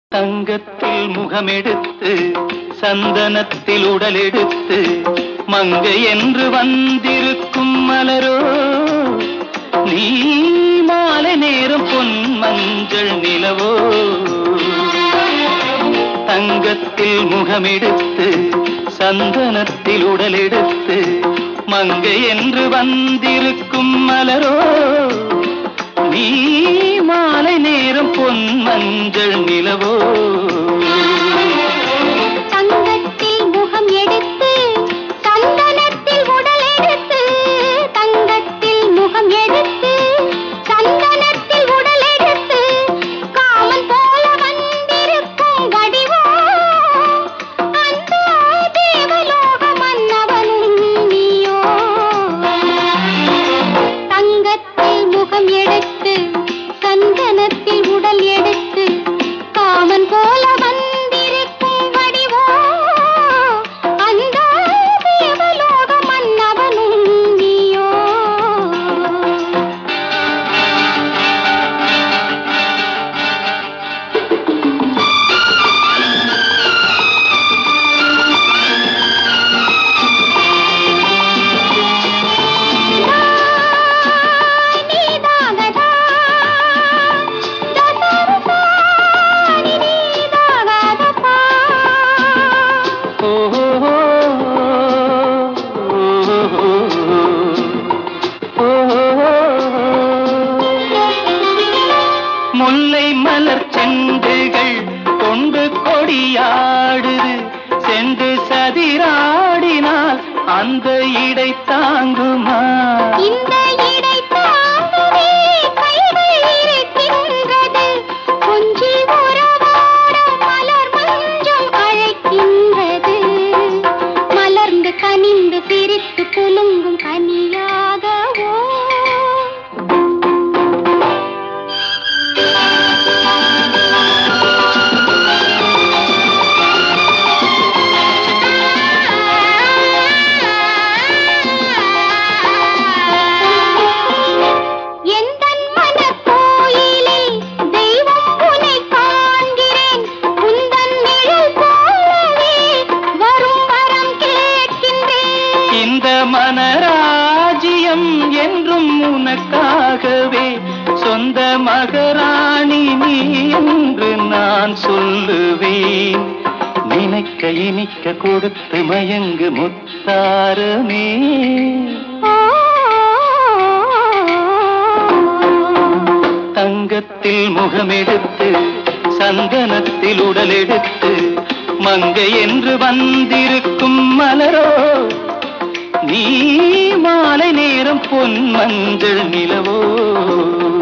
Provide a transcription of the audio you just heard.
தங்கத்தில் முகமெடுத்து சந்தனத்தில் உடலெடுத்து மங்கை என்று வந்திருக்கும் மலரோ நீ மாலை நேரம் பொன் மஞ்சள் நிலவோ தங்கத்தில் முகமெடுத்து சந்தனத்தில் உடலெடுத்து மங்கை என்று வந்திருக்கும் மலரோ நீ மாலை நேரம் பொன் மஞ்சள் நிலவோ தங்கத்தில் முகம் எடுத்து சந்தனத்தில் உடல் எடுத்து தங்கத்தில் முகம் எடுத்து சந்தனத்தில் உடல் எடுத்து காமன் போல வந்திருக்கும் வடிவோ அந்த தேவலோக மன்னவனும் நீயோ தங்கத்தில் முகம் எடுத்து சந்தனத்தில் உடல் எடுத்து காமன் போல வந்திருக்கும் வடிவோ அந்த தேவலோக மன்னவனும் நீயோ நீதாகதா தசரதா நீதாகதா ஓ, ஓ, ஓ, முல்லை மலர் செண்டுகள் கொண்டு கொடியாடுது சென்று சதிராடினால் அந்த இடை தாங்குமா இந்த இடை தாங்கவே கைகள் இருக்கின்றது கொஞ்சி உறவாட மலர் மஞ்சம் அழைக்கின்றது மலர்ந்து கனிந்து பிரித்து குலுங்கும் கனியாகவோ எந்தன் மனக்கோயிலில் தெய்வம் உனை காண்கிறேன் உந்தன் நிழல் போலவே வரும் வரம் கேட்கின்றேன் இந்த மனராஜ்யம் என்றும் உனக்காகவே சொந்த மகராணி நீ என்று நான் சொல்லுவேன் நினைக்க இனிக்க கொடுத்து மயங்கு முத்தாரமே தங்கத்தில் முகமெடுத்து சந்தனத்தில் உடலெடுத்து மங்கை என்று வந்திருக்கும் மலரோ நீ மாலை நேரம் பொன் மஞ்சள் நிலவோ